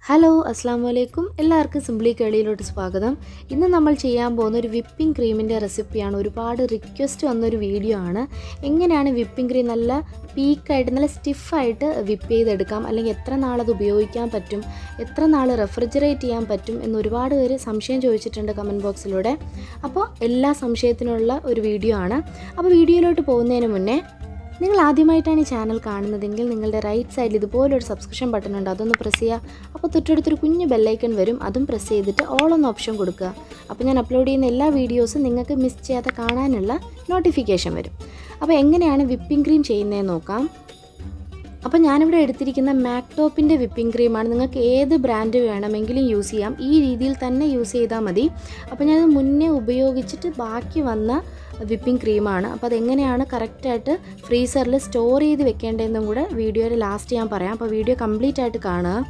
hello അസ്സാം വലൈക്കും എല്ലാവർക്കും സിംപ്ലി കേളിയിലോട്ട് സ്വാഗതം ഇന്ന് നമ്മൾ ചെയ്യാൻ പോകുന്ന ഒരു വിപ്പിംഗ് ക്രീമിൻ്റെ റെസിപ്പിയാണ് ഒരുപാട് റിക്വസ്റ്റ് വന്നൊരു വീഡിയോ ആണ് എങ്ങനെയാണ് വിപ്പിംഗ് ക്രീം നല്ല പീക്കായിട്ട് നല്ല സ്റ്റിഫായിട്ട് വിപ്പ് ചെയ്തെടുക്കാം അല്ലെങ്കിൽ എത്ര നാളത് ഉപയോഗിക്കാൻ പറ്റും എത്ര നാൾ റെഫ്രിജറേറ്റ് ചെയ്യാൻ പറ്റും എന്ന് ഒരുപാട് പേര് സംശയം ചോദിച്ചിട്ടുണ്ട് കമൻറ്റ് ബോക്സിലൂടെ അപ്പോൾ എല്ലാ സംശയത്തിനുള്ള ഒരു വീഡിയോ ആണ് അപ്പോൾ വീഡിയോയിലോട്ട് പോകുന്നതിന് മുന്നേ നിങ്ങൾ ആദ്യമായിട്ടാണ് ഈ ചാനൽ കാണുന്നതെങ്കിൽ നിങ്ങളുടെ റൈറ്റ് സൈഡിൽ ഇതുപോലൊരു സബ്സ്ക്രിപ്ഷൻ ബട്ടൺ ഉണ്ട് അതൊന്ന് പ്രസ് ചെയ്യുക അപ്പോൾ തൊട്ടടുത്തൊരു കുഞ്ഞ് ബെല്ലൈക്കൺ വരും അതും പ്രസ് ചെയ്തിട്ട് ഓൾ എന്ന ഓപ്ഷൻ കൊടുക്കുക അപ്പോൾ ഞാൻ അപ്ലോഡ് ചെയ്യുന്ന എല്ലാ വീഡിയോസും നിങ്ങൾക്ക് മിസ് ചെയ്യാതെ കാണാനുള്ള നോട്ടിഫിക്കേഷൻ വരും അപ്പോൾ എങ്ങനെയാണ് വിപ്പിംഗ് ക്രീം ചെയ്യുന്നതെന്ന് നോക്കാം അപ്പോൾ ഞാനിവിടെ എടുത്തിരിക്കുന്ന മാക്ടോപ്പിൻ്റെ വിപ്പിംഗ് ക്രീമാണ് നിങ്ങൾക്ക് ഏത് ബ്രാൻഡ് വേണമെങ്കിലും യൂസ് ചെയ്യാം ഈ രീതിയിൽ തന്നെ യൂസ് ചെയ്താൽ മതി അപ്പോൾ ഞാനത് മുന്നേ ഉപയോഗിച്ചിട്ട് ബാക്കി വന്ന വിപ്പിംഗ് ക്രീമാണ് അപ്പോൾ അതെങ്ങനെയാണ് കറക്റ്റായിട്ട് ഫ്രീസറിൽ സ്റ്റോർ ചെയ്ത് വെക്കേണ്ടതെന്നും കൂടെ വീഡിയോയിൽ ലാസ്റ്റ് ഞാൻ പറയാം അപ്പോൾ വീഡിയോ കംപ്ലീറ്റ് ആയിട്ട് കാണുക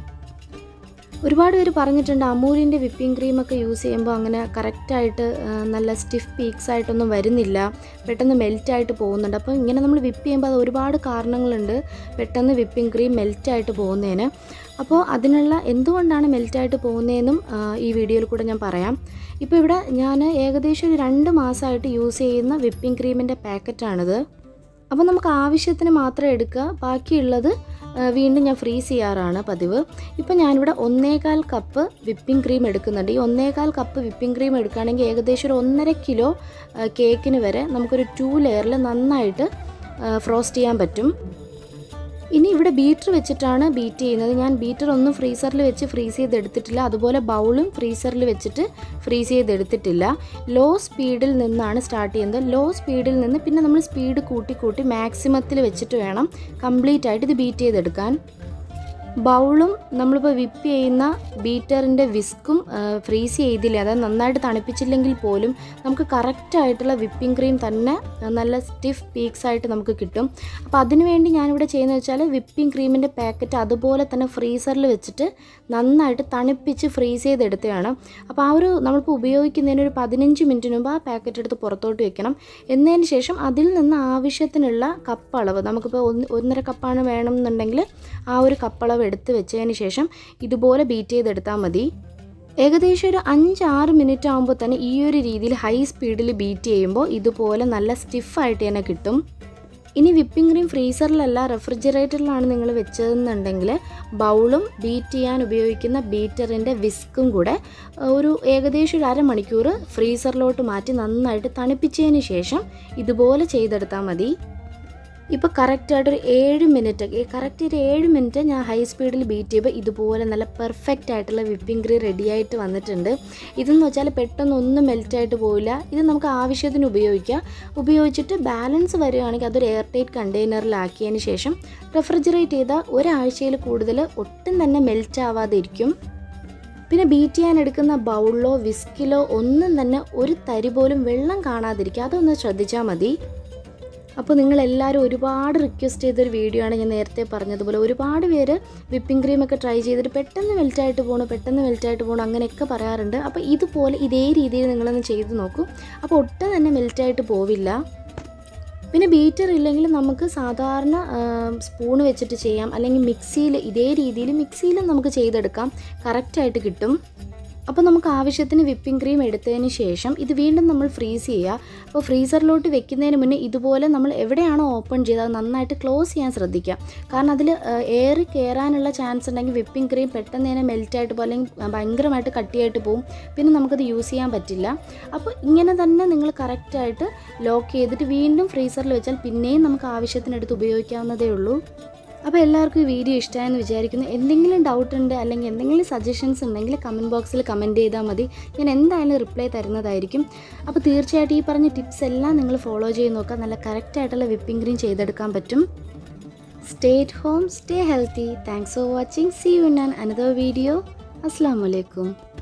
ഒരുപാട് പേര് പറഞ്ഞിട്ടുണ്ട് അമൂലിൻ്റെ വിപ്പിംഗ് ക്രീമൊക്കെ യൂസ് ചെയ്യുമ്പോൾ അങ്ങനെ കറക്റ്റായിട്ട് നല്ല സ്റ്റിഫ് പീക്സ് ആയിട്ടൊന്നും വരുന്നില്ല പെട്ടെന്ന് മെൽറ്റായിട്ട് പോകുന്നുണ്ട് അപ്പോൾ ഇങ്ങനെ നമ്മൾ വിപ്പ് ചെയ്യുമ്പോൾ അത് ഒരുപാട് കാരണങ്ങളുണ്ട് പെട്ടെന്ന് വിപ്പിംഗ് ക്രീം മെൽറ്റായിട്ട് പോകുന്നതിന് അപ്പോൾ അതിനുള്ള എന്തുകൊണ്ടാണ് മെൽറ്റായിട്ട് പോകുന്നതെന്നും ഈ വീഡിയോയിൽ കൂടെ ഞാൻ പറയാം ഇപ്പോൾ ഇവിടെ ഞാൻ ഏകദേശം ഒരു രണ്ട് മാസമായിട്ട് യൂസ് ചെയ്യുന്ന വിപ്പിംഗ് ക്രീമിൻ്റെ പാക്കറ്റാണിത് അപ്പോൾ നമുക്ക് ആവശ്യത്തിന് മാത്രം എടുക്കുക ബാക്കിയുള്ളത് വീണ്ടും ഞാൻ ഫ്രീസ് ചെയ്യാറാണ് പതിവ് ഇപ്പോൾ ഞാനിവിടെ ഒന്നേകാൽ കപ്പ് വിപ്പിംഗ് ക്രീം എടുക്കുന്നുണ്ട് ഈ ഒന്നേകാൽ കപ്പ് വിപ്പിംഗ് ക്രീം എടുക്കുകയാണെങ്കിൽ ഏകദേശം ഒരു ഒന്നര കിലോ കേക്കിന് വരെ നമുക്കൊരു ടു ലെയറിൽ നന്നായിട്ട് ഫ്രോസ്റ്റ് ചെയ്യാൻ പറ്റും ഇനി ഇവിടെ ബീറ്റർ വെച്ചിട്ടാണ് ബീറ്റ് ചെയ്യുന്നത് ഞാൻ ബീറ്റർ ഒന്നും ഫ്രീസറിൽ വെച്ച് ഫ്രീസ് ചെയ്തെടുത്തിട്ടില്ല അതുപോലെ ബൗളും ഫ്രീസറിൽ വെച്ചിട്ട് ഫ്രീസ് ചെയ്തെടുത്തിട്ടില്ല ലോ സ്പീഡിൽ നിന്നാണ് സ്റ്റാർട്ട് ചെയ്യുന്നത് ലോ സ്പീഡിൽ നിന്ന് പിന്നെ നമ്മൾ സ്പീഡ് കൂട്ടി കൂട്ടി മാക്സിമത്തിൽ വെച്ചിട്ട് വേണം കംപ്ലീറ്റ് ആയിട്ട് ഇത് ബീറ്റ് ചെയ്തെടുക്കാൻ ബൗളും നമ്മളിപ്പോൾ വിപ്പ് ചെയ്യുന്ന ബീറ്ററിൻ്റെ വിസ്കും ഫ്രീസ് ചെയ്തില്ല അതായത് നന്നായിട്ട് തണുപ്പിച്ചില്ലെങ്കിൽ പോലും നമുക്ക് കറക്റ്റായിട്ടുള്ള വിപ്പിംഗ് ക്രീം തന്നെ നല്ല സ്റ്റിഫ് പീക്സ് ആയിട്ട് നമുക്ക് കിട്ടും അപ്പോൾ അതിനുവേണ്ടി ഞാനിവിടെ ചെയ്യുന്നത് വെച്ചാൽ വിപ്പിംഗ് ക്രീമിൻ്റെ പാക്കറ്റ് അതുപോലെ തന്നെ ഫ്രീസറിൽ വെച്ചിട്ട് നന്നായിട്ട് തണുപ്പിച്ച് ഫ്രീസ് ചെയ്തെടുത്തതാണ് അപ്പോൾ ആ ഒരു നമ്മളിപ്പോൾ ഉപയോഗിക്കുന്നതിന് ഒരു പതിനഞ്ച് മിനിറ്റിന് മുമ്പ് ആ പാക്കറ്റ് എടുത്ത് പുറത്തോട്ട് വെക്കണം എന്നതിന് ശേഷം അതിൽ നിന്ന് ആവശ്യത്തിനുള്ള കപ്പ് അളവ് നമുക്കിപ്പോൾ ഒന്ന് ഒന്നര കപ്പാണ് വേണമെന്നുണ്ടെങ്കിൽ ആ ഒരു കപ്പളവ് എടുത്ത് വെച്ചതിന് ശേഷം ഇതുപോലെ ബീറ്റ് ചെയ്തെടുത്താൽ മതി ഏകദേശം ഒരു അഞ്ചാറ് മിനിറ്റ് ആകുമ്പോൾ തന്നെ ഈ ഒരു രീതിയിൽ ഹൈ സ്പീഡിൽ ബീറ്റ് ചെയ്യുമ്പോൾ ഇതുപോലെ നല്ല സ്റ്റിഫായിട്ട് തന്നെ കിട്ടും ഇനി വിപ്പിംഗ് ക്രീം ഫ്രീസറിലല്ല റെഫ്രിജറേറ്ററിലാണ് നിങ്ങൾ വെച്ചതെന്നുണ്ടെങ്കിൽ ബൗളും ബീറ്റ് ചെയ്യാൻ ഉപയോഗിക്കുന്ന ബീറ്ററിൻ്റെ വിസ്കും കൂടെ ഒരു ഏകദേശം ഒരു അരമണിക്കൂർ ഫ്രീസറിലോട്ട് മാറ്റി നന്നായിട്ട് തണുപ്പിച്ചതിന് ശേഷം ഇതുപോലെ ചെയ്തെടുത്താൽ മതി ഇപ്പോൾ കറക്റ്റായിട്ടൊരു ഏഴ് മിനിറ്റ് കറക്റ്റ് ഒരു ഏഴ് മിനിറ്റ് ഞാൻ ഹൈ സ്പീഡിൽ ബീറ്റ് ചെയ്യുമ്പോൾ ഇതുപോലെ നല്ല പെർഫെക്റ്റ് ആയിട്ടുള്ള വിപ്പിംഗ് ക്രീം റെഡി ആയിട്ട് വന്നിട്ടുണ്ട് ഇതെന്ന് വെച്ചാൽ പെട്ടെന്ന് ഒന്നും മെൽറ്റായിട്ട് പോവില്ല ഇത് നമുക്ക് ആവശ്യത്തിന് ഉപയോഗിക്കാം ഉപയോഗിച്ചിട്ട് ബാലൻസ് വരികയാണെങ്കിൽ അതൊരു എയർ ടൈറ്റ് കണ്ടെയ്നറിലാക്കിയതിന് ശേഷം റെഫ്രിജറേറ്റ് ചെയ്താൽ ഒരാഴ്ചയിൽ കൂടുതൽ ഒട്ടും തന്നെ മെൽറ്റ് ആവാതെ ഇരിക്കും പിന്നെ ബീറ്റ് ചെയ്യാൻ എടുക്കുന്ന ബൗളിലോ വിസ്കിലോ ഒന്നും തന്നെ ഒരു തരി പോലും വെള്ളം കാണാതിരിക്കുക അതൊന്ന് ശ്രദ്ധിച്ചാൽ മതി അപ്പോൾ നിങ്ങളെല്ലാവരും ഒരുപാട് റിക്വസ്റ്റ് ചെയ്തൊരു വീഡിയോ ആണ് ഞാൻ നേരത്തെ പറഞ്ഞതുപോലെ ഒരുപാട് പേര് വിപ്പിംഗ് ക്രീമൊക്കെ ട്രൈ ചെയ്തിട്ട് പെട്ടെന്ന് മെൽറ്റായിട്ട് പോകണം പെട്ടെന്ന് മെൽറ്റായിട്ട് പോകണം അങ്ങനെയൊക്കെ പറയാറുണ്ട് അപ്പോൾ ഇതുപോലെ ഇതേ രീതിയിൽ നിങ്ങളൊന്ന് ചെയ്ത് നോക്കൂ അപ്പോൾ ഒട്ടും തന്നെ മെൽറ്റായിട്ട് പോവില്ല പിന്നെ ബീറ്റർ ഇല്ലെങ്കിൽ നമുക്ക് സാധാരണ സ്പൂൺ വെച്ചിട്ട് ചെയ്യാം അല്ലെങ്കിൽ മിക്സിയിൽ ഇതേ രീതിയിൽ മിക്സിയിലും നമുക്ക് ചെയ്തെടുക്കാം കറക്റ്റായിട്ട് കിട്ടും അപ്പോൾ നമുക്ക് ആവശ്യത്തിന് വിപ്പിംഗ് ക്രീം എടുത്തതിന് ശേഷം ഇത് വീണ്ടും നമ്മൾ ഫ്രീസ് ചെയ്യുക അപ്പോൾ ഫ്രീസറിലോട്ട് വെക്കുന്നതിന് മുന്നേ ഇതുപോലെ നമ്മൾ എവിടെയാണോ ഓപ്പൺ ചെയ്തത് നന്നായിട്ട് ക്ലോസ് ചെയ്യാൻ ശ്രദ്ധിക്കുക കാരണം അതിൽ എയർ കയറാനുള്ള ചാൻസ് ഉണ്ടെങ്കിൽ വിപ്പിംഗ് ക്രീം പെട്ടെന്ന് തന്നെ മെൽറ്റായിട്ട് പോകും അല്ലെങ്കിൽ ഭയങ്കരമായിട്ട് കട്ടിയായിട്ട് പോകും പിന്നെ നമുക്കത് യൂസ് ചെയ്യാൻ പറ്റില്ല അപ്പോൾ ഇങ്ങനെ തന്നെ നിങ്ങൾ കറക്റ്റായിട്ട് ലോക്ക് ചെയ്തിട്ട് വീണ്ടും ഫ്രീസറിൽ വെച്ചാൽ പിന്നെയും നമുക്ക് ആവശ്യത്തിനെടുത്ത് ഉപയോഗിക്കാവുന്നതേ ഉള്ളൂ അപ്പോൾ എല്ലാവർക്കും ഈ വീഡിയോ ഇഷ്ടമായെന്ന് വിചാരിക്കുന്നു എന്തെങ്കിലും ഡൗട്ട് ഉണ്ട് അല്ലെങ്കിൽ എന്തെങ്കിലും സജഷൻസ് ഉണ്ടെങ്കിൽ കമൻറ്റ് ബോക്സിൽ കമൻറ്റ് ചെയ്താൽ മതി ഞാൻ എന്തായാലും റിപ്ലൈ തരുന്നതായിരിക്കും അപ്പോൾ തീർച്ചയായിട്ടും ഈ പറഞ്ഞ ടിപ്സ് എല്ലാം നിങ്ങൾ ഫോളോ ചെയ്ത് നോക്കുക നല്ല കറക്റ്റായിട്ടുള്ള വിപ്പിംഗ് ക്രീം ചെയ്തെടുക്കാൻ പറ്റും stay at home stay healthy thanks for watching see you in an another video അസ്സാം വലൈക്കും